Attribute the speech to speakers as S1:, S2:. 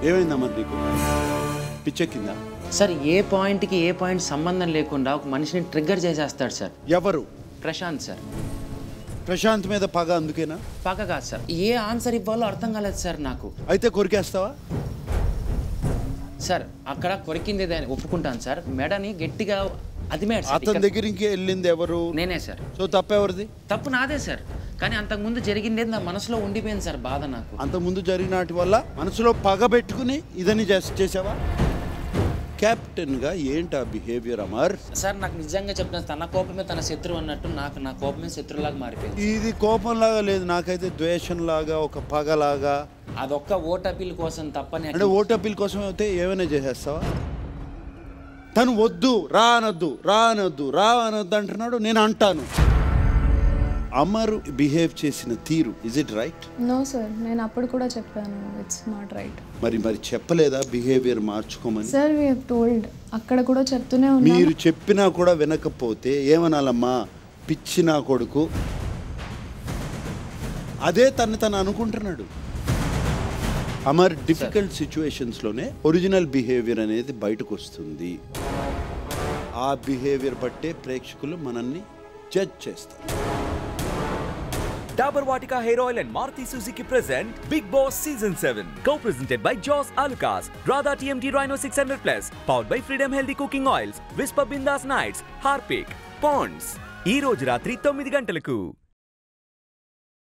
S1: ఏమైందమ్మా నీకు పిచ్చెక్కిందా
S2: సార్ ఏ పాయింట్కి ఏ పాయింట్ సంబంధం లేకుండా ఒక మనిషిని ట్రిగ్గర్ చేసేస్తాడు సార్
S1: ఎవరు
S2: ప్రశాంత్ సార్
S1: ప్రశాంత్ మీద పగ అందుకేనా
S2: పక్క కాదు సార్ ఏ ఆన్సర్ ఇవ్వాలో అర్థం కాలేదు సార్ నాకు
S1: అయితే కొరికేస్తావా
S2: సార్ అక్కడ కొరికింది ఏదో ఒప్పుకుంటాను సార్ మెడని గట్టిగా అది మేడ సార్.
S1: అతని
S2: ఇక్కడ-
S1: దగ్గరికి వెళ్ళింది ఎవరు
S2: నేనే సార్
S1: సో తప్పెవరిది
S2: తప్పు నాదే సార్ కానీ అంతకుముందు జరిగింది నా మనసులో ఉండిపోయింది సార్ బాధ నాకు
S1: అంతకుముందు జరిగిన వాటి వల్ల మనసులో పగ పెట్టుకుని ఇదని చేస్- చేసావా కెప్టెన్గా ఏంటి ఆ బిహేవియర్ అమర్
S2: సార్ నాకు నిజంగా చెప్పిన తన కోపమే తన శత్రువు అన్నట్టు నాకు నా కోపమే శత్రువులాగా మారిపోయింది
S1: ఇది కోపంలాగా లేదు నాకైతే ద్వేషంలాగా ఒక పగలాగా
S2: అదొక్క ఓట్ అపీల్ కోసం తప్పని
S1: అంటే ఓటు అప్పీల్ కోసం అయితే ఏమైనా చేసేస్తావా తను వద్దు రా అనొద్దు రా అనొద్దు రా అనొద్దు అంటున్నాడు నేను అంటాను అమరు బిహేవ్ చేసిన తీరు is it right
S3: no sir నేను అప్పుడు కూడా చెప్పాను ఇట్స్ నాట్ రైట్
S1: మరి మరి చెప్పలేదా బిహేవియర్ మార్చుకోమని
S3: సార్ వీ టోల్డ్ అక్కడ కూడా చెప్తూనే ఉన్నాను
S1: మీరు చెప్పినా కూడా వినకపోతే ఏమనాలమ్మా పిచ్చి నా కొడుకు అదే తను తను అనుకుంటున్నాడు అమర్ డిఫికల్ట్ సిచ్యువేషన్స్లోనే ఒరిజినల్ బిహేవియర్ అనేది బయటకు వస్తుంది ఆ బిహేవియర్ బట్టే ప్రేక్షకులు మనల్ని జడ్జ్ చేస్తారు
S4: Dabur Vatika Hair Oil and Maruti Suzuki present Big Boss Season 7. Co-presented by Joss Alucas, Radha TMT Rhino 600 Plus, powered by Freedom Healthy Cooking Oils, Whisper Bindas Nights, Harpic, Ponds. ఈ రోజు రాత్రి తొమ్మిది గంటలకు